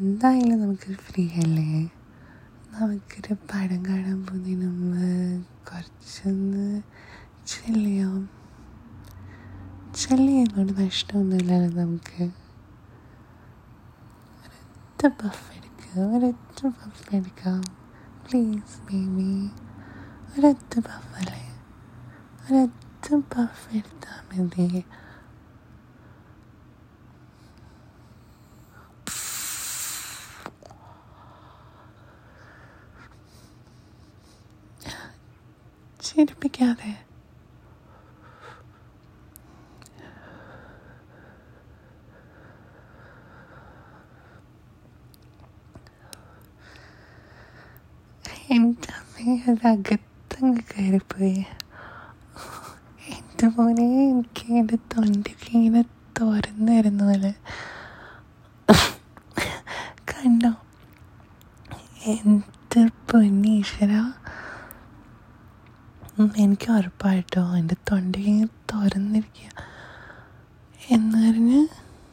എന്തായാലും നമുക്ക് ഫ്രീ അല്ലേ നമുക്കൊരു പടം കാണാൻ പോകുന്നതിന് മുമ്പ് കുറച്ചൊന്ന് ചില്ല് ചെയ്യാം ചില്ല് ചെയ്യുന്നതുകൊണ്ട് നഷ്ടമൊന്നുമില്ലല്ലോ നമുക്ക് ഒരൊറ്റ പഫ് എടുക്കുക ഒരൊറ്റ പഫ് എടുക്കാം പ്ലീസ് ബേബി ഒരൊറ്റ പഫ് അല്ലേ ഒരൊറ്റ പഫ് എടുത്താൽ മതി ചിരിപ്പിക്കാതെ എൻ്റെ അമ്മ അതകത്തങ്ങ് കയറിപ്പോയി എൻ്റെ മോനെ എനിക്ക് എൻ്റെ തൊണ്ടയ്ക്ക് ഇങ്ങനെ തുറന്നു വരുന്ന പോലെ കണ്ടോ എൻ്റെ പൊന്നീശ്വര എനിക്ക് ഉറപ്പായിട്ടോ എൻ്റെ തൊണ്ടയ്ക്ക് തുറന്നിരിക്കുക എന്ന് പറഞ്ഞ്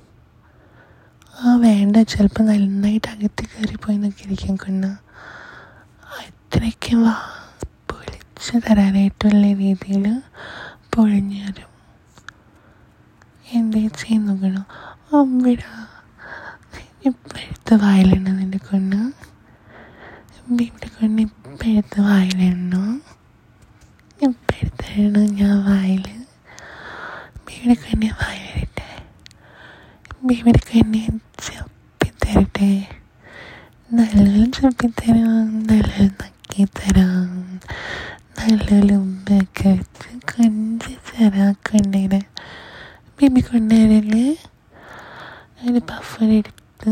ആ വേണ്ട ചിലപ്പോൾ നന്നായിട്ട് അകത്ത് കയറിപ്പോയി എന്നൊക്കെ ഇരിക്കും കൊണ്ട അത്രയ്ക്കും വാ പൊളിച്ച് തരാനായിട്ടുള്ള രീതിയിൽ പൊളിഞ്ഞു തരും എന്തേ ചെയ്ത് നോക്കണം അമ്പിട ഇപ്പോഴത്തെ വായിലുണ്ട് നിൻ്റെ കൊണ്ട് ഇവിടെ കൊണ്ട് ഇപ്പോഴത്തെ വായിലുണ്ടോ ഇപ്പോഴത്തെയാണോ ഞാൻ വായിൽ ഇവിടെ കൊണ്ട് വായിലിട്ടെ ഇവിടെ കൊണ്ട് ചപ്പി തരട്ടെ നല്ലൊരു ചപ്പി തരാം നല്ലൊരു നക്കി തരാം നല്ലൊരു ഉമ്മയൊക്കെ വെച്ച് കൊഞ്ച് തരാം കൊണ്ടേനെ ബേബി കൊണ്ടുവരല്ലേ ഒരു പഫർ എടുത്ത്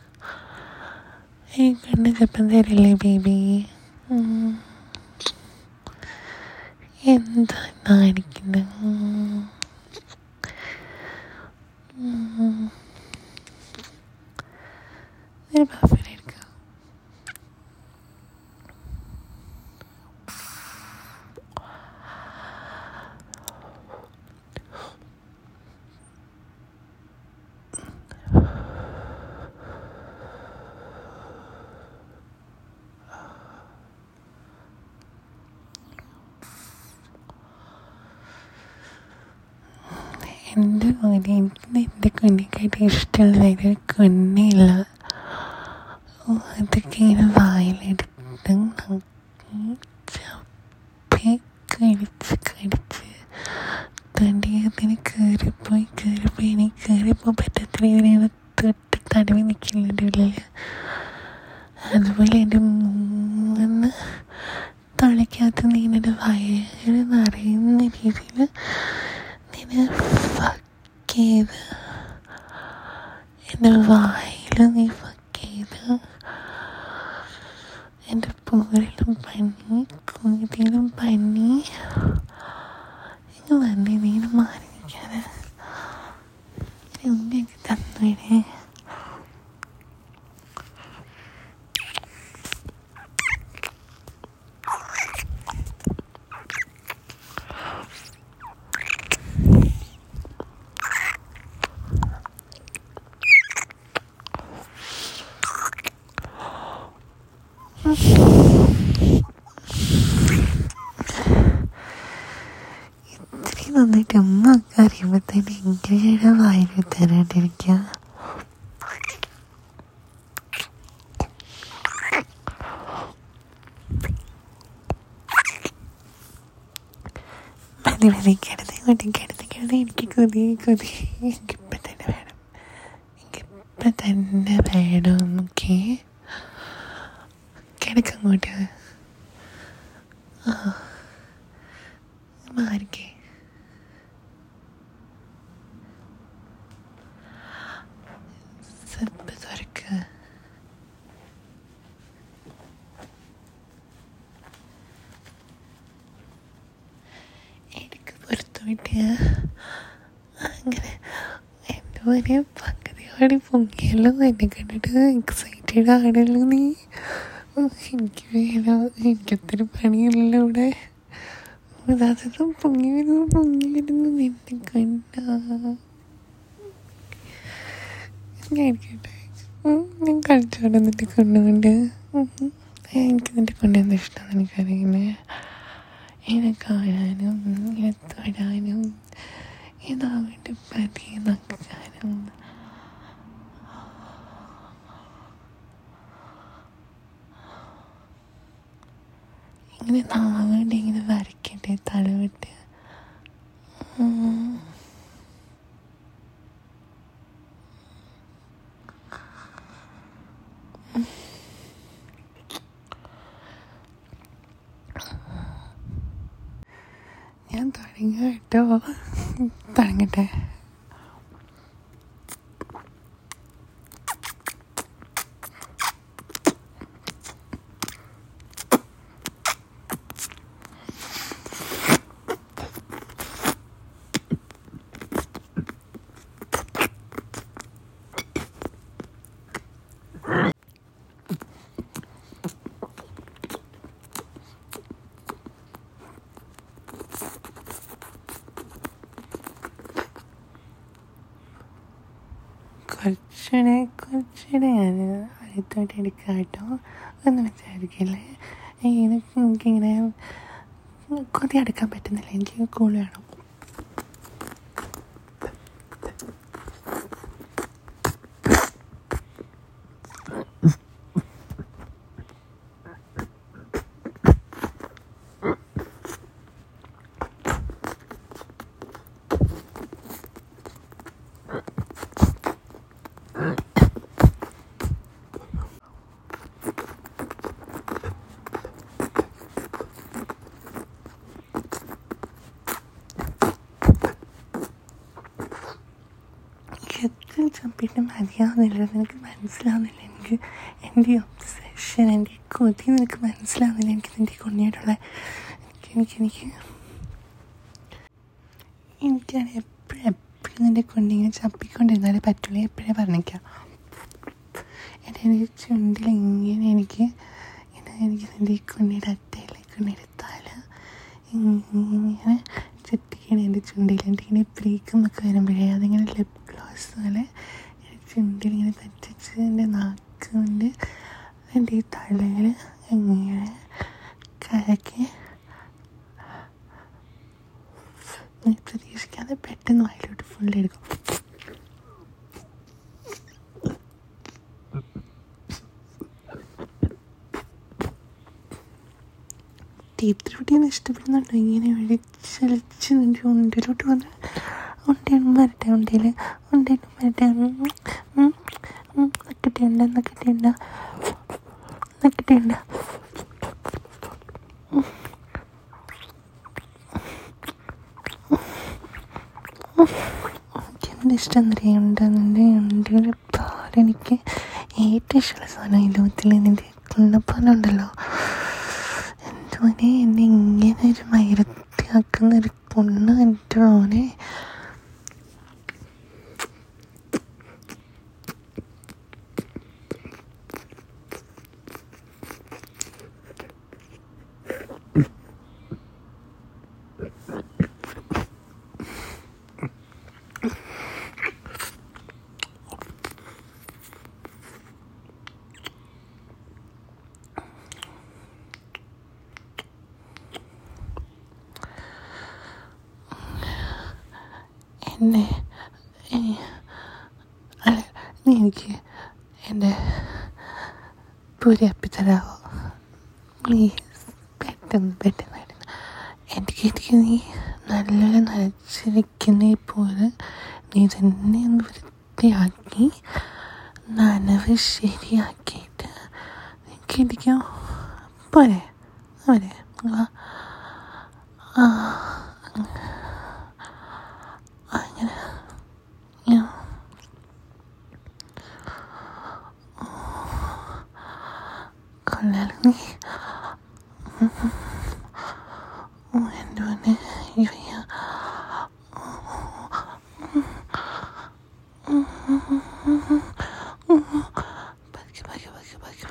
ഈ കൊണ്ട് ചപ്പം തരില്ലേ ബേബി എന്താ കാണിക്കുന്നത് ഒരു പഫർ എടുക്കാം എൻ്റെ മോനെ എനിക്ക് എൻ്റെ കുഞ്ഞിക്കായിട്ട് ഇഷ്ടമുള്ള കുഞ്ഞില്ല അതൊക്കെ ഇങ്ങനെ വായിലെടുത്ത് നോക്കി ചപ്പി കടിച്ച് കടിച്ച് തൊണ്ടയത്തിന് കയറിപ്പോയി കയറിപ്പോയി എനിക്ക് കയറിപ്പോയി പറ്റാത്ത രീതിയിൽ തൊട്ട് തടവി നിൽക്കുന്നുണ്ട് ഉള്ളിൽ അതുപോലെ എൻ്റെ മൂന്ന് തുളയ്ക്കകത്ത് നീൻ്റെ വയറ് നിറയുന്ന രീതിയിൽ നിന്നെ ഫക്ക് ചെയ്ത് എൻ്റെ വായിൽ നീ ഫക്ക് ചെയ്ത് എൻ്റെ പൂരിലും പനി കുതിയിലും പനി ഇങ്ങ് വന്നേ നീ മാറി നിൽക്കാതെ ഉമ്മയൊക്കെ തന്നുവിടേ ഇത്രയും നന്നായിട്ട് ഉമ്മ ഒക്കെ അറിയുമ്പോഴത്തേന് ഇങ്ങനെയാണ് വായിൽ തരാണ്ടിരിക്കുക മതി മതി കിടന്ന് ഇങ്ങോട്ട് കിടന്ന് കിടന്ന് എനിക്ക് കൊതി കൊതി എനിക്കിപ്പം തന്നെ വേണം എനിക്കിപ്പം തന്നെ വേണം ഓക്കെ കിടക്കങ്ങോട്ട് ആ മാറിക്കേ സപ്പ് തുറക്കുക എനിക്ക് പുറത്തു വിട്ടിയ അങ്ങനെ എൻ്റെ മോനെ പകുതിയോടെ പൊങ്ങിയല്ലോ എന്നെ കണ്ടിട്ട് എക്സൈറ്റഡ് ആണല്ലോ നീ ഓ, എനിക്ക് വേണം എനിക്കത്ര പണിയല്ലോ ഇവിടെ അതൊക്കെ പൊങ്ങി വരുന്നു പൊങ്ങി വരുന്നു നിന്നെ കണ്ട ഞാൻ ഇരിക്കട്ടെ ഉം, ഞാൻ കളിച്ചോടെ നിന്റെ കൊണ്ടുകൊണ്ട് എനിക്ക് നിന്റെ കൊണ്ട് എന്ത് ഇഷ്ടമാണ് എനിക്കറിയുന്നത് ഇങ്ങനെ കാണാനും ഇങ്ങനെ തൊടാനും ഇതാവിട്ട് പതി നക്കാനും ഇങ്ങനെ നാങ്ങണ്ട് ഇങ്ങനെ വരയ്ക്കട്ടെ തലവിട്ട് ഉം. ഞാൻ തുടങ്ങി കേട്ടോ തുടങ്ങട്ടെ കുറച്ചുകൂടെ കുറച്ചുകൂടെ ഞാൻ അടുത്തോട്ട് എടുക്കാം കേട്ടോ ഒന്നും വിചാരിക്കില്ലേ എനിക്ക് എനിക്കിങ്ങനെ കൊതി അടുക്കാൻ പറ്റുന്നില്ല എനിക്ക് കൂള് വേണം എത്ര ചപ്പിട്ട് മതിയാവുന്നില്ല നിനക്ക് മനസ്സിലാവുന്നില്ല എനിക്ക് എൻ്റെ ഒബ്സഷൻ എൻ്റെ കൊതി നിനക്ക് മനസ്സിലാവുന്നില്ല എനിക്ക് നിൻ്റെ കൊണ്ടിട്ടുള്ള എനിക്ക് എനിക്ക് എനിക്ക് എനിക്കാണ് എപ്പോഴും എപ്പോഴും നിൻ്റെ കൊണ്ടിങ്ങനെ ചപ്പിക്കൊണ്ടിരുന്നാലേ പറ്റുള്ളൂ എപ്പോഴേ പറഞ്ഞേക്കാം എൻ്റെ എനിക്ക് ചുണ്ടിൽ ഇങ്ങനെ എനിക്ക് ഇങ്ങനെ എനിക്ക് നിൻ്റെ ഈ കൊണ്ടിയുടെ അറ്റയിലേക്ക് കൊണ്ടെടുത്താൽ ഇങ്ങനെ ചുറ്റിക്കണം എൻ്റെ ചുണ്ടിൽ എൻ്റെ ഇങ്ങനെ ബ്രേക്കെന്നൊക്കെ വരുമ്പോഴേ അതിങ്ങനെ ലിപ് ഗ്ലോസ് പോലെ എൻ്റെ ചുണ്ടിൽ ഇങ്ങനെ തട്ടിച്ച് എൻ്റെ നാക്ക് കൊണ്ട് എൻ്റെ ഈ തലയിൽ ഇങ്ങനെ കലക്കി നീ പ്രതീക്ഷിക്കാതെ പെട്ടെന്ന് വായിലോട്ട് ഫുൾ എടുക്കും ടീപ്പ് റൂട്ടീനെ ഇഷ്ടപ്പെടുന്നുണ്ടോ ഇങ്ങനെ വെടിച്ചലിച്ച് നിൻ്റെ ഉണ്ടിലോട്ട് വന്ന് ഉണ്ടയും വരട്ടെ ഉണ്ടയിൽ ഉണ്ടയും വരട്ടെ നക്കിട്ടുണ്ട് നക്കിട്ടുണ്ട് നക്കിട്ടുണ്ട് എനിക്കെന്ത് ഇഷ്ടം അറിയുണ്ട് നിൻ്റെ ഉണ്ടിയുടെ പാലെനിക്ക് ഏറ്റവും ഇഷ്ടമുള്ള സാധനം ഈ ലോകത്തിൽ നിൻ്റെ കുള്ളപ്പാലുണ്ടല്ലോ എന്തോനെ എന്നെ ഇങ്ങനെ ഒരു മൈരത്തിയാക്കുന്ന ഒരു പൊണ്ണ് എൻ്റെ മോനെ എന്നെ ഏ- അല്ല നീ എനിക്ക് എൻ്റെ പൂരി അപ്പിത്തരാവോ പ്ലീസ് പെട്ടെന്ന് പെട്ടെന്ന് പെട്ടെന്ന് എനിക്ക് എനിക്ക് നീ നല്ലോണം നനച്ചിരിക്കുന്ന ഈ പൂര് നീ തന്നെ ഒന്ന് വൃത്തിയാക്കി നനവ് ശരിയാക്കിയിട്ട് എനിക്ക് ഇരിക്കാം പോരെ പോരെ ആ ആ അങ്ങനെ ഞാൻ കൊള്ളാലോ നീ ഓ എൻ്റെ മോനെ ഇവയ്യ പതുക്കെ പതുക്കെ പതുക്കെ പതുക്കെ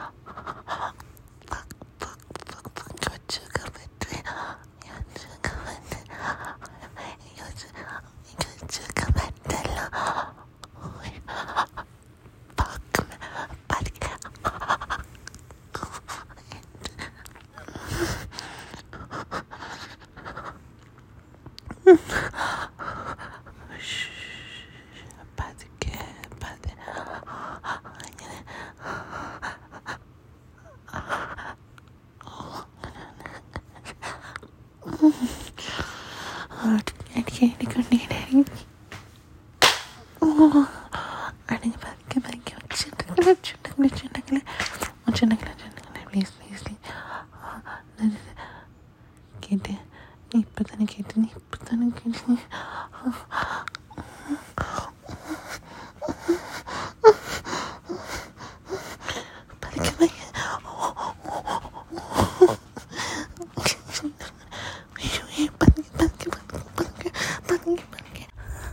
പതുക്കെ വെച്ചേക്കാൻ പറ്റുമേ ഞാൻ വെച്ചേക്കാൻ പറ്റില്ല എനിക്ക് വെച്ചേക്കാൻ പറ്റില്ല പക്ക് എനിക്ക് എൻ്റെ കണ്ണീനെ അടങ്ങി പതുക്കെ പതുക്കെ വെച്ചിട്ടുണ്ടെങ്കിൽ വെച്ചിട്ടുണ്ടെങ്കിൽ വെച്ചിട്ടുണ്ടെങ്കിൽ വെച്ചിട്ടുണ്ടെങ്കിൽ വെച്ചിട്ടുണ്ടെങ്കിൽ പ്ലീസ് പ്ലീസ് കേട്ട് നീ ഇപ്പം തന്നെ കേട്ട് നീ ഇപ്പം തന്നെ കേട്ട് പതുക്കെ പതുക്കെ അയ്യോ ഏ, പതുക്കെ പതുക്കെ പതുക്കെ പതുക്കെ പതുക്കെ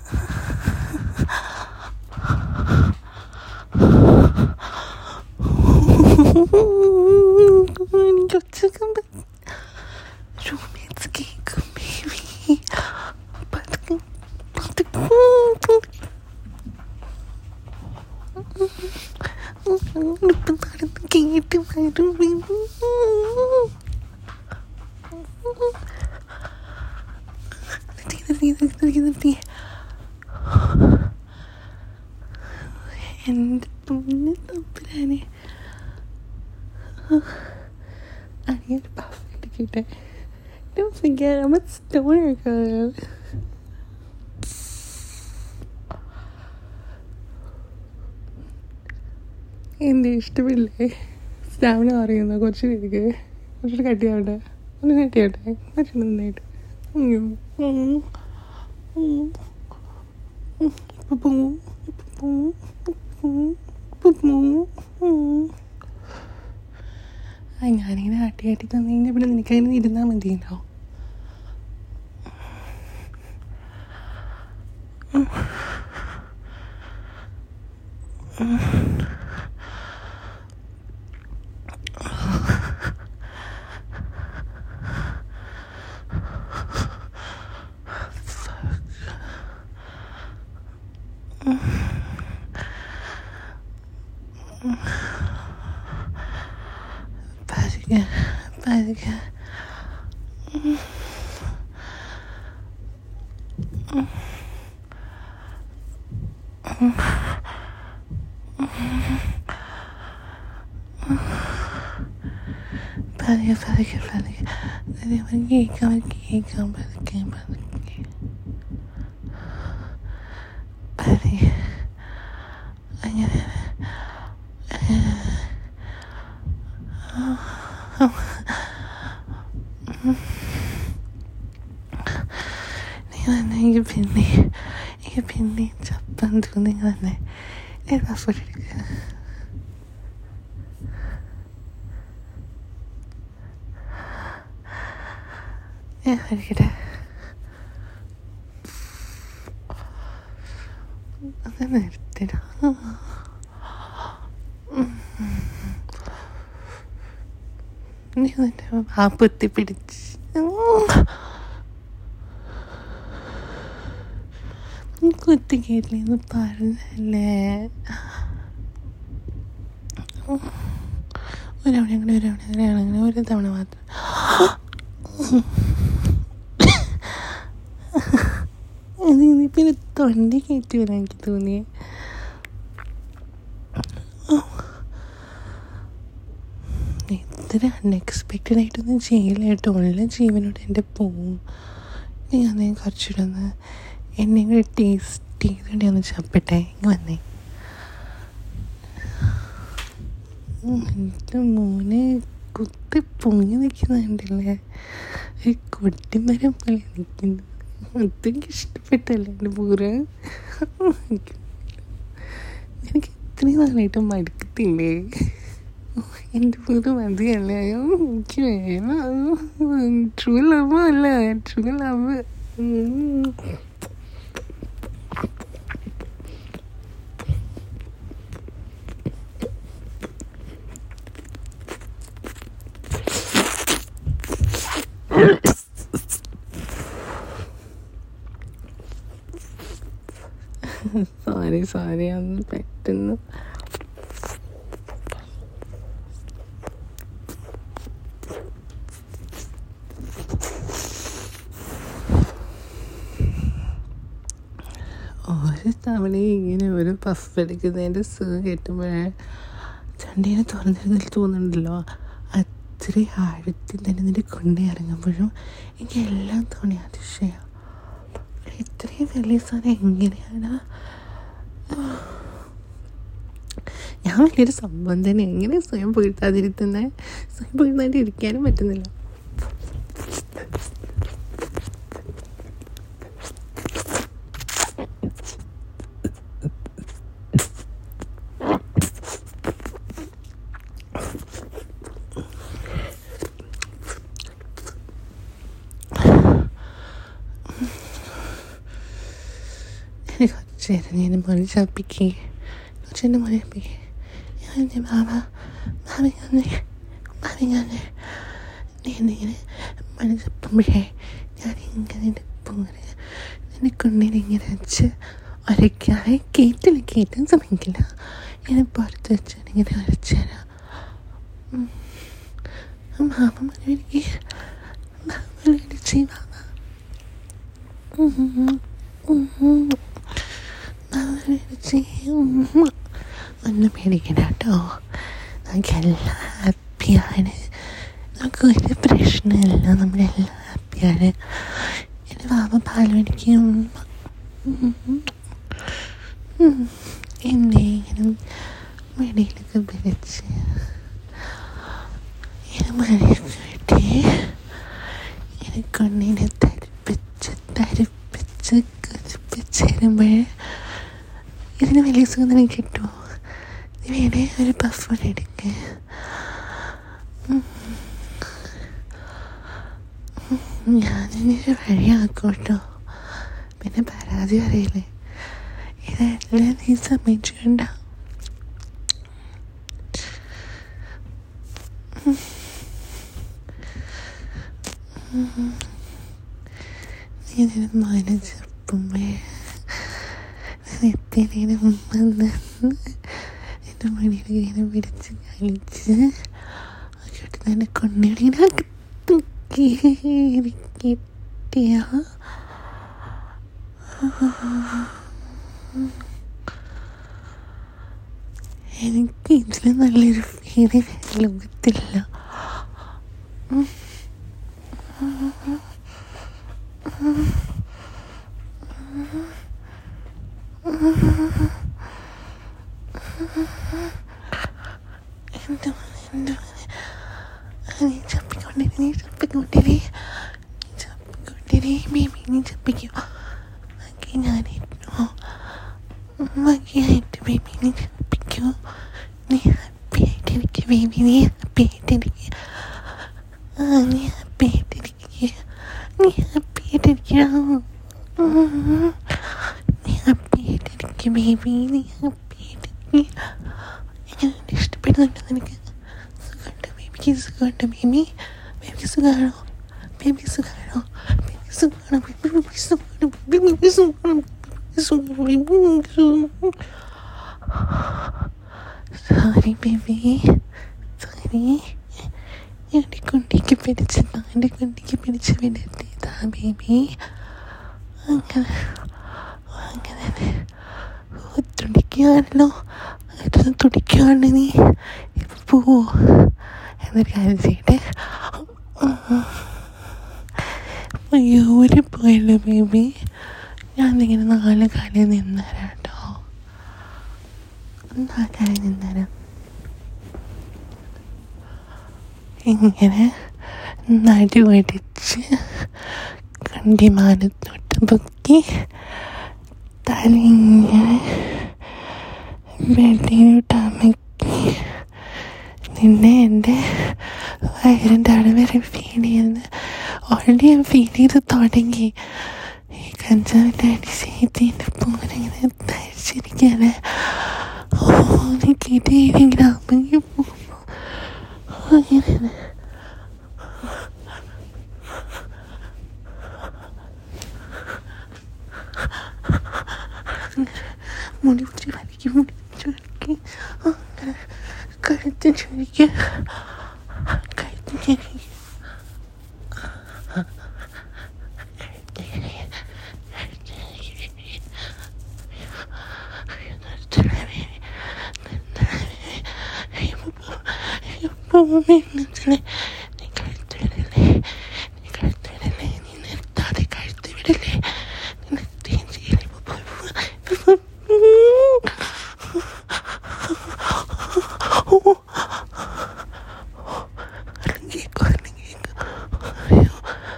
എനിക്ക് ഒച്ചക്കാൻ പറ്റും റൂംമേറ്റ്സ് കേൾക്കും ബേബി പതുക്കെ പതുക്കെ പതുക്കെ ഇപ്പം നടന്ന് കേട്ട് വരും ബേബി എൻ്റെ പൊന്ന് തമ്പുരാനെ അനിയൻ പഫ് എടുക്കട്ടെ Don't forget, I'm a stoner girl. എൻ്റെ ഇഷ്ടമില്ലേ സ്റ്റാമിന പറയുന്ന കുറച്ചിലേക്ക് കുറച്ചൊരു കട്ടിയാവട്ടെ ഒന്ന് കട്ടിയാവട്ടെ കുറച്ച് നന്നായിട്ട് ഉം. ഉം. ഉം. ഉം. ഇപ്പൊ പോവും. ഇപ്പൊ പോവും. ഇപ്പൊ പോവും. ഇപ്പൊ പോവും. ഉം. ആ ഞാനിങ്ങനെ ആട്ടി ആട്ടി തന്നു കഴിഞ്ഞാൽ പിന്നെ നിനക്കങ്ങനെ ഇരുന്നാൽ മതിയല്ലോ പതുക്കെ പതുക്കെ പതുക്കെ പതുക്കെ പതുക്കെ പതുക്കെ കേൾക്കാം കേൾക്കാം പതുക്കെ പതുക്കെ പതുക്കെ അങ്ങനെ നീ തന്നെ എനിക്ക് പിന്നെ എനിക്ക് പിന്നെ ചപ്പാൻ തോന്നി തന്നെ ഞാൻ പാസ്പോർട്ട് എടുക്കുക ഞാൻ കഴിക്കട്ടെ അങ്ങനെ എടുത്തിടാ നീ നിന്റെ ആ പൊത്തി പിടിച്ച് കുത്തി കേട്ടില്ലെന്ന് പറഞ്ഞല്ലേ ഒരവണ അങ്ങനെ ഒരവണ അങ്ങനെ അങ്ങനെ ഒരു തവണ മാത്രം അത് നീ പിന്നെ തൊണ്ടി കയറ്റി വരാൻ എനിക്ക് തോന്നിയേ ഇത്ര അൺഎക്സ്പെക്റ്റഡ് ആയിട്ടൊന്നും ചെയ്യില്ല കേട്ടോ ഉള്ള ജീവനോട് എൻ്റെ പോവും നീ അന്നേ കുറച്ചിടന്ന് എന്നെ കൂടെ ടേസ്റ്റ് ചെയ്തിട്ട് ഒന്ന് ചപ്പട്ടെ ഇങ്ങ് വന്നേ ഉം, എൻ്റെ മോനെ കുത്തി പൊങ്ങി നിൽക്കുന്നുണ്ടല്ലേ ഒരു കൊട്ടിമരം പോലെ നിൽക്കുന്നു അതെനിക്ക് ഇഷ്ടപ്പെട്ടല്ലേ എൻ്റെ പൂര എനിക്ക് ഇത്രയും നാളായിട്ട് മടുക്കത്തില്ലേ എൻ്റെ പൂര മതിയല്ലേ അയ്യോ എനിക്ക് വേണം ട്രൂ ലവ് അല്ല ട്രൂ ലവ് സോറി സോറി അന്ന് പെട്ടെന്ന് ഒരു തവണയും ഇങ്ങനെ ഒരു പഫ് എടുക്കുന്നതിൻ്റെ സുഖം കേട്ടുമ്പോഴേ ചണ്ടീനെ തുറന്നിരുന്നിൽ തോന്നുന്നുണ്ടല്ലോ ഇത്രയും ആഴത്തിൽ തന്നെ നിന്റെ കൊണ്ടേ ഇറങ്ങുമ്പോഴും എനിക്ക് എല്ലാം തോന്നി അതിശയം ഇത്രയും വലിയ സാധനം എങ്ങനെയാണ് ഞാൻ വലിയൊരു സംഭവം തന്നെ എങ്ങനെ സ്വയം പുകഴ്ത്താതിരുത്തുന്നത് സ്വയം പുകഴ്ത്താണ്ട് ഇരിക്കാനും പറ്റുന്നില്ല എനിക്ക് കുറച്ച് നേരം ഞാൻ മോനെ ചപ്പിക്കേ കുറച്ച് എൻ്റെ മോനെ ചപ്പിക്കേ ഞാൻ എൻ്റെ മാമ മാമിങ്ങനെ മാമിങ്ങനെ നീ എന്തിങ്ങനെ മണി ചപ്പുമ്പോഴേ ഞാൻ ഇങ്ങനെ എൻ്റെ പോലെ എൻ്റെ കൊണ്ടിനെ ഇങ്ങനെ വെച്ച് ഒരയ്ക്കാതെ കേട്ടില്ല കേട്ടാൻ സമ്മതിക്കില്ല ഇങ്ങനെ പുറത്ത് വെച്ച് ഇങ്ങനെ വരച്ചു തരാം മാമ മണി എനിക്ക് മാമ അടിച്ച് മാമ ഒന്നും പേടിക്കണ്ട കേട്ടോ നമുക്കെല്ലാം ഹാപ്പിയാണ് നമുക്ക് ഒരു പ്രശ്നമില്ല നമ്മളെല്ലാം ഹാപ്പിയാണ് എൻ്റെ പാപ്പ പാൽ മേടിക്കും എന്തെങ്കിലും മടിയിലൊക്കെ പിടിച്ച് ഇങ്ങനെ മടിയൊക്കെ വെട്ടി ഇങ്ങനെ കൊണ്ണിനെ തരിപ്പിച്ച് തരിപ്പിച്ച് കരിപ്പിച്ച് വരുമ്പോൾ ഇതിന് വലിയ സുഖം എനിക്ക് കിട്ടുമോ നീ വേണേ ഒരു പഫ് കൂടെ എടുക്ക് ഞാനിനി വഴിയാക്കും കേട്ടോ പിന്നെ പരാതി അറിയില്ലേ ഇതെല്ലാം നീ സമ്മതിച്ചുകൊണ്ട ഇതിന് മന ചെറുപ്പുമ്പേ നെത്തിനു മുമ്പ് എൻ്റെ മടിയിൽ ഇങ്ങനെ പിടിച്ച് കളിച്ച് കേട്ട് തന്നെ കൊണ്ടിങ്ങനെ തൂക്കി കിട്ടിയ എനിക്ക് ഇതിന് നല്ലൊരു ഫീല് ലോകത്തില്ല എൻ്റെ മോനെ എൻ്റെ മോനെ നീ ചപ്പിക്കൊണ്ടിരി നീ ചപ്പിക്കൊണ്ടിരി ചപ്പിക്കൊണ്ടിരി ബേബി നീ ചപ്പിക്കോ ബാക്കി ഞാനിട്ടോ ബാക്കിയായിട്ട് ബേബി നീ ചപ്പിക്കോ നീ ഹാപ്പി ആയിട്ടിരിക്കുക ബേബി നീ ഹാപ്പി ആയിട്ടിരിക്കുക ആ നീ ഹാപ്പി ആയിട്ടിരിക്കുക നീ ഹാപ്പി ആയിട്ടിരിക്കുക നീ ഹാപ്പി ആയിട്ടിരിക്കുക ബേബി നീ ഹാപ്പി ആയിട്ടിരിക്കുക ഞാൻ ഇഷ്ടപ്പെടുന്നുണ്ട് നിനക്ക് സുഖമുണ്ട് ബേബിക്ക് സുഖമുണ്ട് ബേബി ബേബിക്ക് സുഖമാണോ ബേബി സുഖമാണോ ബേബി സുഖമാണോ ബേബി സുഖമാണോ ബേബി സുഖമാണോ ബേബി സുഖമാണോ ബേബി സുഖമാണോ സോറി ബേബി സോറി എൻ്റെ കുണ്ടിക്ക് പിടിച്ച് എൻ്റെ കുണ്ടിക്ക് പിടിച്ച് വിടട്ടിയതാ ബേബി അങ്ങനെ അങ്ങനെ ഓ തുടിക്കുകയാണല്ലോ ഇത് തുടിക്കുകയാണ് നീ ഇപ്പൊ പോവോ എന്നൊരു കാര്യം ചെയ്യട്ടെ അയ്യോ ഒരു പോയല്ലോ ബേബി ഞാൻ ഇങ്ങനെ നാല് കാലം നിന്നേരാം കേട്ടോ നാല് കാലം നിന്നേരാം ഇങ്ങനെ നടി വടിച്ച് കണ്ടിമാനത്തോട്ട് പൊക്കി തലിങ്ങനെ ബെഡിലോട്ടമക്കി നിന്നെ എൻ്റെ വയറിൻ്റെ അവിടെ വരെ ഫീൽ ചെയ്യുന്നത് ഓൾറെഡി ഞാൻ ഫീൽ ചെയ്ത് തുടങ്ങി ഈ കഞ്ചാവിൻ്റെ അടിച്ചേത്തിൻ്റെ പോലെ ഇങ്ങനെ തരിച്ചിരിക്കാനെ ഓ നീ കേട്ട് ഇങ്ങനെ അമ്മയ്ക്ക് പോകുമ്പോൾ അങ്ങനെ മുടി പിടിച്ച് വലിക്കും മുടി പിടിച്ച് വലിക്കും അങ്ങനെ കഴുത്ത് ചുരിക്കും കഴുത്ത് ചുരിക്കും അല്ലെങ്കിൽ കേൾക്കും അല്ലെങ്കിൽ കേൾക്കും അയ്യോ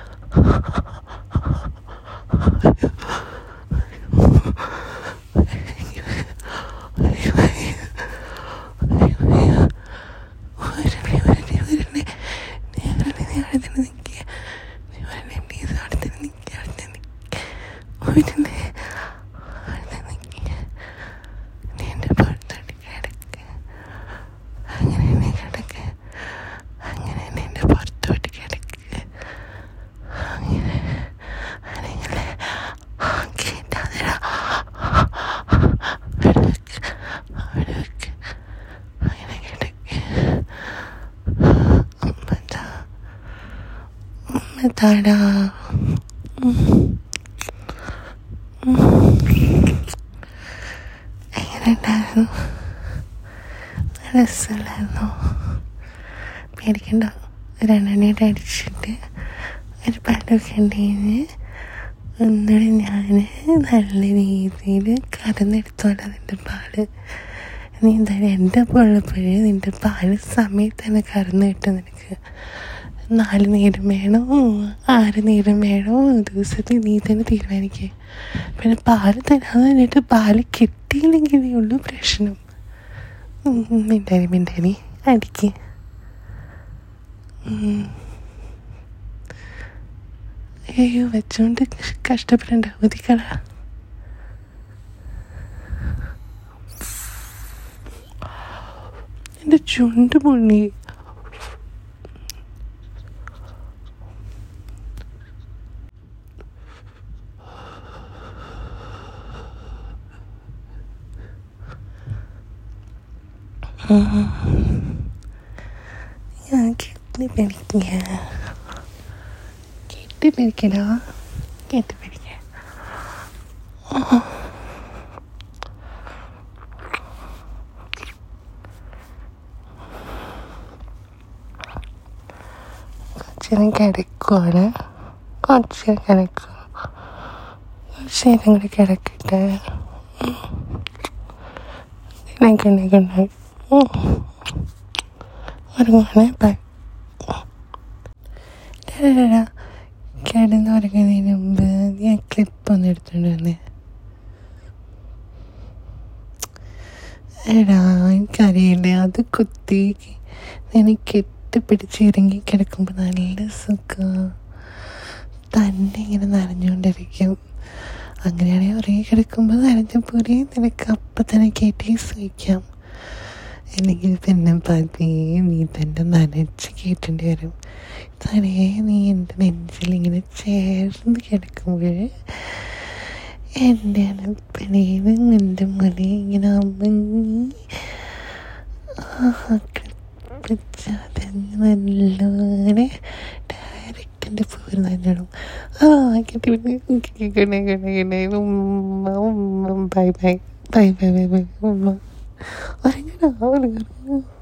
അയ്യോ അയ്യോ അയ്യോ വരണേ വരണേ വരണേ നീ വരണേ നീ അവിടെ തന്നെ നിൽക്കുക നീ വരണേ പ്ലീസ് അവിടെ തന്നെ നിൽക്കുക അവിടെ തന്നെ നിൽക്കുക വരണേ അവിടെ തന്നെ നിൽക്കുക നീ എൻ്റെ പുറത്തോട്ട് കിടക്ക് അങ്ങനെ തന്നെ കിടക്ക് അങ്ങനെ തന്നെ എൻ്റെ പുറത്തോട്ട് കിടക്ക് അങ്ങനെ അല്ലെങ്കിൽ കേട്ടാതിരാ അവിടെ വെക്ക് അവിടെ വെക്ക് അങ്ങനെ കിടക്ക് ഉമ്മതാ ഉമ്മതാടാ എങ്ങനെ ഉണ്ടായിരുന്നു രസമില്ലായിരുന്നു പേടിക്കണ്ട രണ്ടെണ്ണയുടെ അടിച്ചിട്ട് ഒരു പടമൊക്കെ ഉണ്ടെങ്കിൽ ഒന്നുകൂടി ഞാൻ നല്ല രീതിയിൽ കറന്നെടുത്തോളാം നിൻ്റെ പാല് നീ എന്തായാലും എൻ്റെ പൊള്ളപ്പോഴേ നിൻ്റെ പാല് സമയത്ത് തന്നെ കറന്ന് കിട്ടും നിനക്ക് നാല് നേരം വേണോ ആറ് നേരം വേണോ ദിവസത്തിൽ നീ തന്നെ തീരുമാനിക്കുക പിന്നെ പാല് തരാതെ എന്നിട്ട് പാല് കിട്ടിയില്ലെങ്കിലേ ഉള്ളൂ പ്രശ്നം മിണ്ടാനി മിണ്ടാനി അടിക്ക് അയ്യോ വെച്ചോണ്ട് കഷ്ടപ്പെടണ്ട ഒതിക്കട എൻ്റെ ചുണ്ട് പൊണ്ണി ഞാൻ കെട്ടി പിടിക്കുക കെട്ടി പിടിക്കടാ കെട്ടി പിടിക്ക കുറച്ചേരം കിടക്കുവാണ് കുറച്ചേരം കിടക്കുക കുറച്ചേരം കൂടി കിടക്കട്ടെ ഗുഡ് ഗുഡ് നൈറ്റ് ഉറങ്ങുവാണേ ബൈ കിടന്ന് ഉറങ്ങുന്നതിന് മുമ്പ് ഞാൻ ക്ലിപ്പ് ഒന്ന് എടുത്തോണ്ട് വന്നേ എടാ എനിക്കറിയില്ലേ അത് കുത്തി എനിക്ക് കെട്ടിപ്പിടിച്ച് ഇറങ്ങി കിടക്കുമ്പോൾ നല്ല സുഖം തന്നെ ഇങ്ങനെ നനഞ്ഞുകൊണ്ടിരിക്കും അങ്ങനെയാണെങ്കിൽ ഉറങ്ങി കിടക്കുമ്പോൾ നനഞ്ഞ പോലെ നിനക്ക് അപ്പം തന്നെ കയറ്റി സഹിക്കാം അല്ലെങ്കിൽ പിന്നെ പതിയെ നീ തന്നെ നനച്ച് കേട്ടേണ്ടി വരും തനിയെ നീ എൻ്റെ നെഞ്ചിൽ ഇങ്ങനെ ചേർന്ന് കിടക്കുമ്പോൾ എൻ്റെ അനപ്പനയിൽ നിൻ്റെ മുടി ഇങ്ങനെ അമ്മങ്ങി അതങ്ങ് നല്ലോണം ഡയറക്റ്റ് എൻ്റെ പൂര് നല്ലോണം ആ കിട്ടി കിണേ കിണേ കിണേ ഉമ്മ ഉമ്മ bye bye bye bye bye bye ഉമ്മ ഉറങ്ങണോ ഉറങ്ങണോ